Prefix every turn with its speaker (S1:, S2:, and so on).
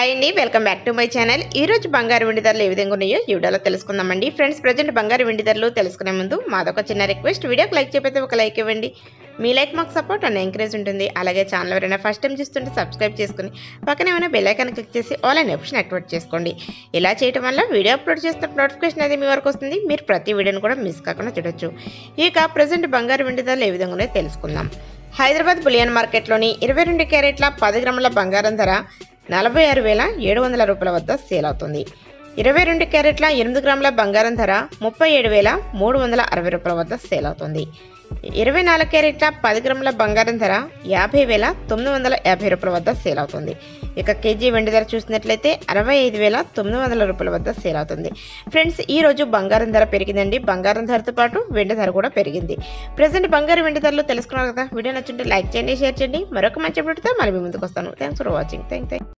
S1: hi అండి welcome back to my channel ఈ రోజు బంగారు వెండి ధరలు ఏ విధంగా ఉన్నాయో ఈ వీడియోలో తెలుసుకుందామండి ఫ్రెండ్స్ ప్రజెంట్ బంగారు వెండి ధరలు తెలుసుకునే ముందు మాదొక చిన్న రిక్వెస్ట్ వీడియోకి లైక్ చేయకపోతే ఒక లైక్ ఇవ్వండి మీ లైక్ మాకు సపోర్ట్ అండ్ ఎంకరేజ్ ఉంటుంది అలాగే ఛానల్ ఎవరైనా ఫస్ట్ టైం చూస్తుంటే సబ్స్క్రైబ్ చేసుకుని పక్కన ఏమైనా బెల్ ఐకాన్ క్లిక్ చేసి ఆల్ అనే ఆప్షన్ యాక్టివేట్ చేసుకోండి ఇలా చేయడం వల్ల వీడియో అప్లోడ్ చేస్తున్న నోటిఫికేషన్ అనేది మీ వరకు వస్తుంది మీరు ప్రతి వీడియోని కూడా మిస్ కాకుండా చూడొచ్చు ఇక ప్రజెంట్ బంగారు వెండి ధరలు ఏ విధంగా ఉన్నాయో తెలుసుకుందాం హైదరాబాద్ బులియన్ మార్కెట్లోని ఇరవై రెండు క్యారెట్ల పది గ్రాముల బంగారం ధర నలభై ఆరు వేల ఏడు వందల రూపాయల వద్ద సేల్ అవుతుంది ఇరవై రెండు క్యారెట్ల ఎనిమిది గ్రాముల బంగారం ధర ముప్పై ఏడు వేల మూడు వందల అరవై రూపాయల వద్ద సేల్ అవుతుంది ఇరవై నాలుగు క్యారెట్ల పది గ్రాముల బంగారం ధర యాభై వేల తొమ్మిది వందల యాభై రూపాయల వద్ద సేల్ అవుతుంది ఇక కేజీ వెండి ధర చూసినట్లయితే అరవై ఐదు వేల తొమ్మిది వందల రూపాయల వద్ద సేల్ అవుతుంది ఫ్రెండ్స్ ఈ రోజు బంగారం ధర పెరిగిందండి బంగారం ధరతో పాటు వెండి ధర కూడా పెరిగింది ప్రజెంట్ బంగారు వెండి ధరలు తెలుసుకున్నారు కదా వీడియో నచ్చుంటే లైక్ చేయండి షేర్ చేయండి మరొక మంచి అప్డేట్తో మళ్ళీ మీ ముందుకు వస్తాను thanks for watching thank thank